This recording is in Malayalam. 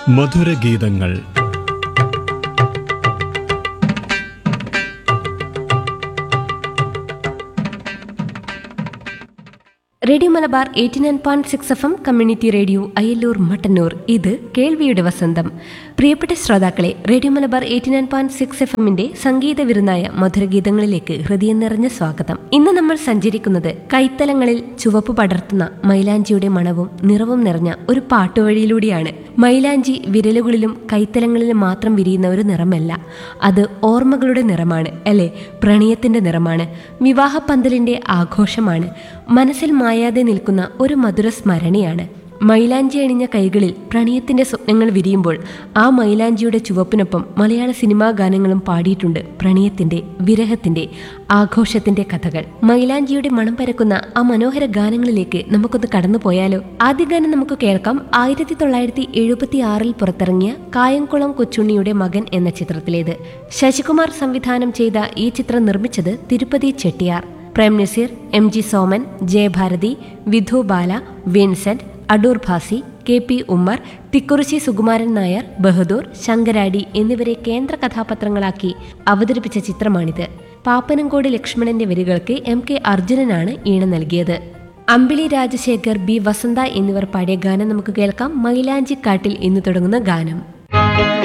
മധുരഗീതങ്ങൾ radio Malabar eighty nine point six F M community radio Ayyalloor Mattannur ഇത് കേൾവിയുടെ വസന്തം പ്രിയപ്പെട്ട ശ്രോതാക്കളെ radio Malabar eighty nine point six F എമ്മിന്റെ സംഗീത വിരുന്നായ മധുരഗീതങ്ങളിലേക്ക് ഹൃദയം നിറഞ്ഞ സ്വാഗതം ഇന്ന് നമ്മൾ സഞ്ചരിക്കുന്നത് കൈത്തലങ്ങളിൽ ചുവപ്പ് പടർത്തുന്ന മൈലാഞ്ചിയുടെ മണവും നിറവും നിറഞ്ഞ ഒരു പാട്ടുവഴിയിലൂടെയാണ് മൈലാഞ്ചി വിരലുകളിലും കൈത്തലങ്ങളിലും മാത്രം വിരിയുന്ന ഒരു നിറമല്ല അത് ഓർമ്മകളുടെ നിറമാണ് അല്ലെ പ്രണയത്തിന്റെ നിറമാണ് വിവാഹപ്പന്തലിന്റെ ആഘോഷമാണ് മനസ്സിൽ മായാതെ നിൽക്കുന്ന ഒരു മധുര സ്മരണയാണ് മൈലാഞ്ചി അണിഞ്ഞ കൈകളിൽ പ്രണയത്തിന്റെ സ്വപ്നങ്ങൾ വിരിയുമ്പോൾ ആ മൈലാഞ്ചിയുടെ ചുവപ്പിനൊപ്പം മലയാള സിനിമാ ഗാനങ്ങളും പാടിയിട്ടുണ്ട് പ്രണയത്തിന്റെ വിരഹത്തിന്റെ ആഘോഷത്തിന്റെ കഥകൾ മൈലാഞ്ചിയുടെ മണം പരക്കുന്ന ആ മനോഹര ഗാനങ്ങളിലേക്ക് നമുക്കൊന്ന് കടന്നു പോയാലോ ആദ്യ ഗാനം നമുക്ക് കേൾക്കാം ആയിരത്തി തൊള്ളായിരത്തി എഴുപത്തി ആറിൽ പുറത്തിറങ്ങിയ കായംകുളം കൊച്ചുണ്ണിയുടെ മകൻ എന്ന ചിത്രത്തിലേത് ശശികുമാർ സംവിധാനം ചെയ്ത ഈ ചിത്രം നിർമ്മിച്ചത് Tirupati Chettiar Prem Nazir M G Soman Jayabharathi Vidhu Bala Vincent Adoor Bhasi K P Ummer Thikkurissy Sukumaran Nair Bahadur Sankaradi എന്നിവരെ കേന്ദ്ര കഥാപാത്രങ്ങളാക്കി അവതരിപ്പിച്ച ചിത്രമാണിത് പാപ്പനംകോട് ലക്ഷ്മണന്റെ വരികൾക്ക് എം കെ അർജുനനാണ് ഈണം നൽകിയത് അമ്പിളി രാജശേഖർ ബി വസന്ത എന്നിവർ പാടിയ ഗാനം നമുക്ക് കേൾക്കാം മൈലാഞ്ചിക്കാട്ടിൽ എന്ന് തുടങ്ങുന്ന ഗാനം